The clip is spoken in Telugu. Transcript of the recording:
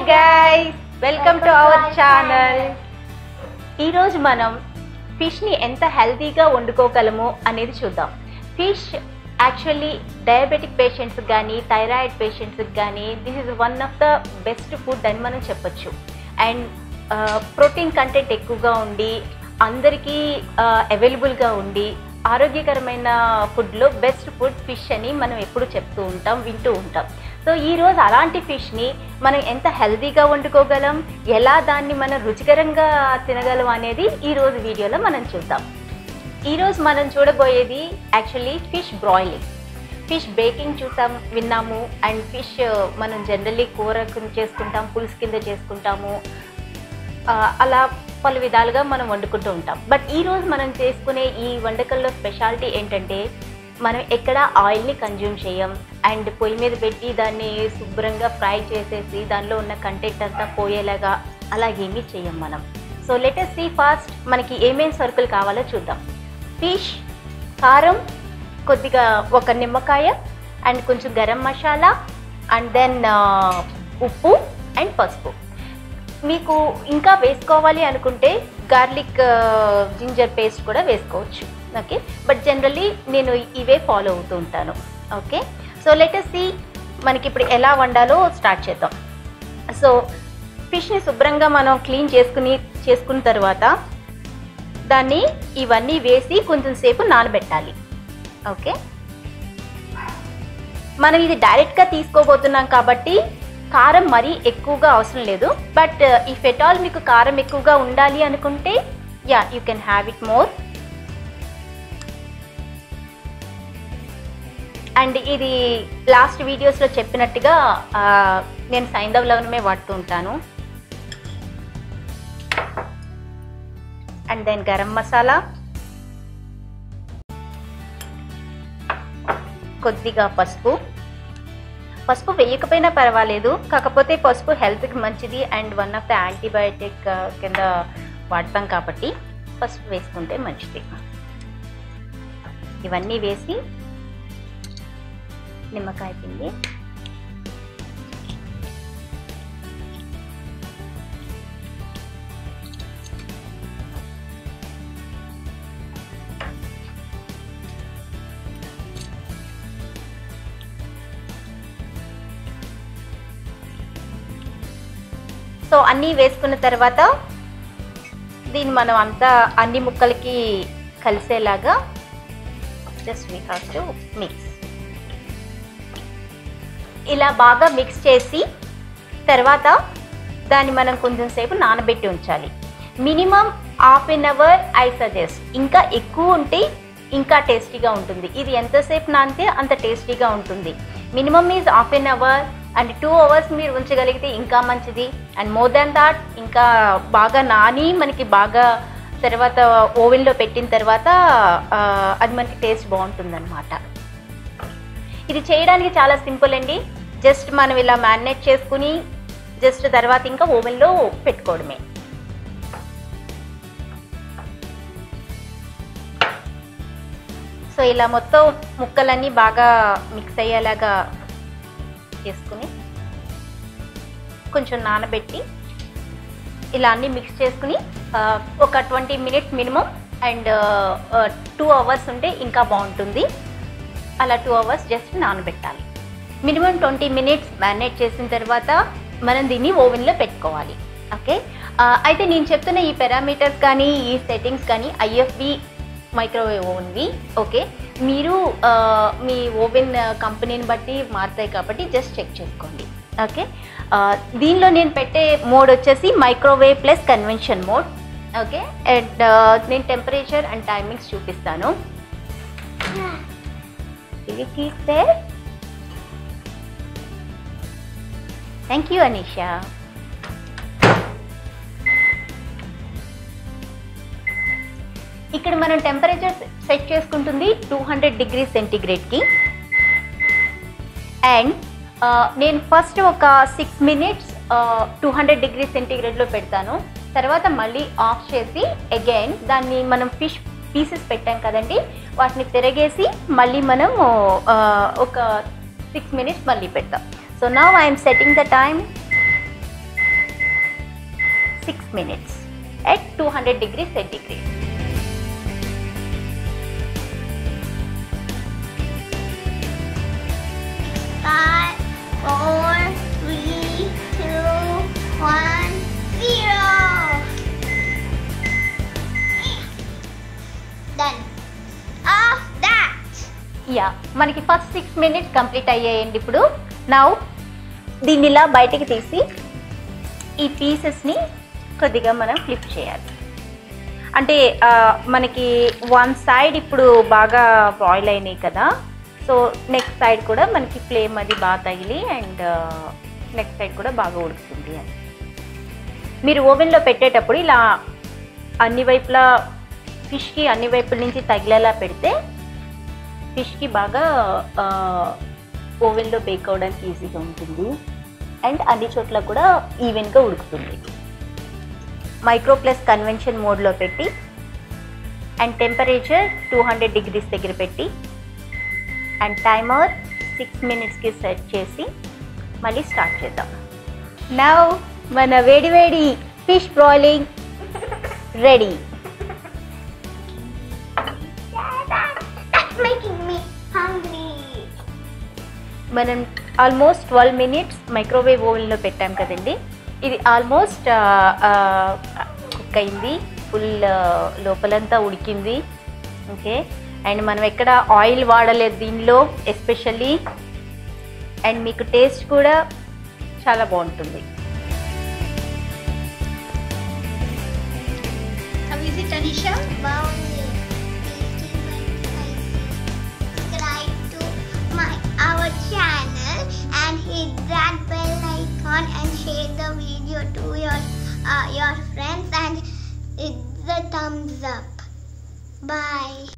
Guys welcome to our channel ఈరోజు మనం ఫిష్ని ఎంత హెల్తీగా వండుకోగలము అనేది చూద్దాం ఫిష్ యాక్చువల్లీ డయాబెటిక్ పేషెంట్స్కి కానీ థైరాయిడ్ పేషెంట్స్కి కానీ this is one of the best food అని మనం చెప్పొచ్చు అండ్ ప్రోటీన్ కంటెంట్ ఎక్కువగా ఉండి అందరికీ అవైలబుల్గా ఉండి ఆరోగ్యకరమైన ఫుడ్లో బెస్ట్ ఫుడ్ ఫిష్ అని మనం ఎప్పుడు చెప్తూ ఉంటాం వింటూ ఉంటాం సో ఈరోజు అలాంటి ఫిష్ని మనం ఎంత హెల్తీగా వండుకోగలం ఎలా దాన్ని మనం రుచికరంగా తినగలం అనేది ఈరోజు వీడియోలో మనం చూద్దాం ఈరోజు మనం చూడబోయేది actually fish broiling fish baking చూసాం విన్నాము అండ్ ఫిష్ మనం జనరల్లీ కూర కింద చేసుకుంటాం పులుసు కింద చేసుకుంటాము ఆ, అలా పలు విధాలుగా మనం వండుకుంటూ ఉంటాం బట్ ఈ రోజు మనం చేసుకునే ఈ వంటకంలో స్పెషాలిటీ ఏంటంటే మనం ఎక్కడ ఆయిల్ని కన్జ్యూమ్ చేయం అండ్ పొయ్యి మీద పెట్టి దాన్ని శుభ్రంగా ఫ్రై చేసేసి దానిలో ఉన్న కంటెంట్ అంతా పోయేలాగా అలాగేమీ చేయం మనం సో లెటెస్ట్ సీ ఫాస్ట్ మనకి ఏమేం సరుకులు కావాలో చూద్దాం ఫిష్ కారం కొద్దిగా ఒక నిమ్మకాయ అండ్ కొంచెం గరం మసాలా అండ్ దెన్ ఉప్పు అండ్ పసుపు మీకు ఇంకా వేసుకోవాలి అనుకుంటే గార్లిక్ జింజర్ పేస్ట్ కూడా వేసుకోవచ్చు ఓకే బట్ జనరల్లీ నేను ఇవే ఫాలో అవుతూ ఉంటాను ఓకే సో లెటెస్ సి మనకి ఇప్పుడు ఎలా వండాలో స్టార్ట్ చేద్దాం సో ఫిష్ని శుభ్రంగా మనం క్లీన్ చేసుకుని చేసుకున్న తర్వాత దాన్ని ఇవన్నీ వేసి కొంచెం సేపు నానబెట్టాలి ఓకే మనం ఇది డైరెక్ట్గా తీసుకోబోతున్నాం కాబట్టి కారం మరీ ఎక్కువగా అవసరం లేదు బట్ ఇఫ్ ఎట్ ఆల్ మీకు కారం ఎక్కువగా ఉండాలి అనుకుంటే yeah you can have it more and ఇది లాస్ట్ వీడియోస్లో చెప్పినట్టుగా ఆ, నేను సైంధవ్ లవణమే వాడుతూ ఉంటాను అండ్ దెన్ గరం మసాలా కొద్దిగా పసుపు పసుపు వేయకపోయినా పర్వాలేదు కాకపోతే పసుపు హెల్త్కి మంచిది and one of the antibiotic కింద వాడతాం కాబట్టి పసుపు వేసుకుంటే మంచిది ఇవన్నీ వేసి నిమ్మకాయ పిండి సో అన్నీ వేసుకున్న తర్వాత దీన్ని మనం అంతా అన్ని ముక్కలకి కలిసేలాగా just we have to mix ఇలా బాగా మిక్స్ చేసి తర్వాత దాన్ని మనం కొంచెం సేపు నానబెట్టి ఉంచాలి minimum half an hour I suggest ఇంకా ఎక్కువ ఉంటే ఇంకా టేస్టీగా ఉంటుంది ఇది ఎంతసేపు నానితే అంత టేస్టీగా ఉంటుంది minimum is half an hour and two hours మీరు ఉంచగలిగితే ఇంకా మంచిది అండ్ మోర్ దాన్ దాట్ ఇంకా బాగా నాని మనకి బాగా తర్వాత ఓవెన్లో పెట్టిన తర్వాత ఆ, అది మనకి టేస్ట్ బాగుంటుందన్నమాట ఇది చేయడానికి చాలా సింపుల్ అండి జస్ట్ మనం ఇలా మ్యారినేట్ చేసుకుని జస్ట్ తర్వాత ఇంకా ఓవెన్లో పెట్టుకోవడమే సో ఇలా మొత్తం ముక్కలన్నీ బాగా మిక్స్ అయ్యేలాగా చేసుకుని కొంచెం నానబెట్టి ఇలా అన్ని మిక్స్ చేసుకుని ఆ, ఒక twenty minutes minimum and two hours ఉంటే ఇంకా బాగుంటుంది అలా టూ అవర్స్ జస్ట్ నానబెట్టాలి మినిమం ట్వంటీ మినిట్స్ మ్యారినేట్ చేసిన తర్వాత మనం దీన్ని ఓవెన్లో పెట్టుకోవాలి ఓకే ఆ, అయితే నేను చెప్తున్న ఈ పారామీటర్స్ కానీ ఈ సెట్టింగ్స్ కానీ ఐఎఫ్బి మైక్రోవేవ్ ఓవెన్వి ఓకే మీరు ఆ, మీ ఓవెన్ కంపెనీని బట్టి మారుతాయి కాబట్టి జస్ట్ చెక్ చేసుకోండి ఓకే ఆ, దీనిలో నేను పెట్టే మోడ్ వచ్చేసి microwave plus convention mode okay and నేను టెంపరేచర్ అండ్ టైమింగ్స్ చూపిస్తాను ఇది తీస్తే థ్యాంక్ యూ అనీషా ఇక్కడ మనం టెంపరేచర్ సెట్ చేసుకుంటుంది టూ హండ్రెడ్ డిగ్రీ సెంటీగ్రేడ్కి అండ్ నేను ఫస్ట్ ఒక six minutes two hundred degree సెంటీగ్రేడ్లో పెడతాను తర్వాత మళ్ళీ ఆఫ్ చేసి అగైన్ దాన్ని మనం ఫిష్ పీసెస్ పెట్టాం కదండి వాటిని తిరగేసి మళ్ళీ మనం ఆ, ఒక సిక్స్ మినిట్స్ మళ్ళీ పెడతాం సో నా I'm setting the time six minutes at two hundred degree centigrade Five, four, three, two, one, zero. Done. Of that. Yeah మనకి ఫస్ట్ సిక్స్ మినిట్స్ కంప్లీట్ అయ్యాయండి ఇప్పుడు నౌ దీన్ని ఇలా బయటికి తీసి ఈ పీసెస్ని కొద్దిగా మనం ఫ్లిప్ చేయాలి అంటే ఆ, మనకి వన్ సైడ్ ఇప్పుడు బాగా బాయిల్ అయినాయి కదా సో నెక్స్ట్ సైడ్ కూడా మనకి ఫ్లేమ్ అది బాగా తగిలి అండ్ నెక్స్ట్ సైడ్ కూడా బాగా ఉడుకుతుంది అని మీరు ఓవెన్లో పెట్టేటప్పుడు ఇలా అన్ని వైపులా ఫిష్కి అన్ని వైపుల నుంచి తగిలేలా పెడితే ఫిష్కి బాగా ఓవెన్లో బేక్ అవ్వడానికి ఈజీగా ఉంటుంది అండ్ అన్ని చోట్ల కూడా ఈవెన్గా ఉడుకుతుంది మైక్రో ప్లస్ కన్వెన్షన్ మోడ్లో పెట్టి and temperature two hundred degrees దగ్గర పెట్టి అండ్ టైమర్ సిక్స్ మినిట్స్కి సెట్ చేసి మళ్ళీ స్టార్ట్ చేద్దాం నవ్ మన వేడి వేడి fish broiling ready That's making me hungry. మనం ఆల్మోస్ట్ ట్వెల్వ్ మినిట్స్ మైక్రోవేవ్ ఓవెన్లో పెట్టాం కదండి ఇది ఆల్మోస్ట్ కుక్ అయింది ఫుల్ లోపలంతా ఉడికింది ఓకే అండ్ మనం ఎక్కడ ఆయిల్ వాడలేదు దీనిలో ఎస్పెషల్లీ అండ్ మీకు టేస్ట్ కూడా చాలా బాగుంటుంది How is it, Anisha? Bouncy. Tasty and spicy. Subscribe to my our channel and hit that bell icon and share the video to your uh, your friends and hit the thumbs up. Bye.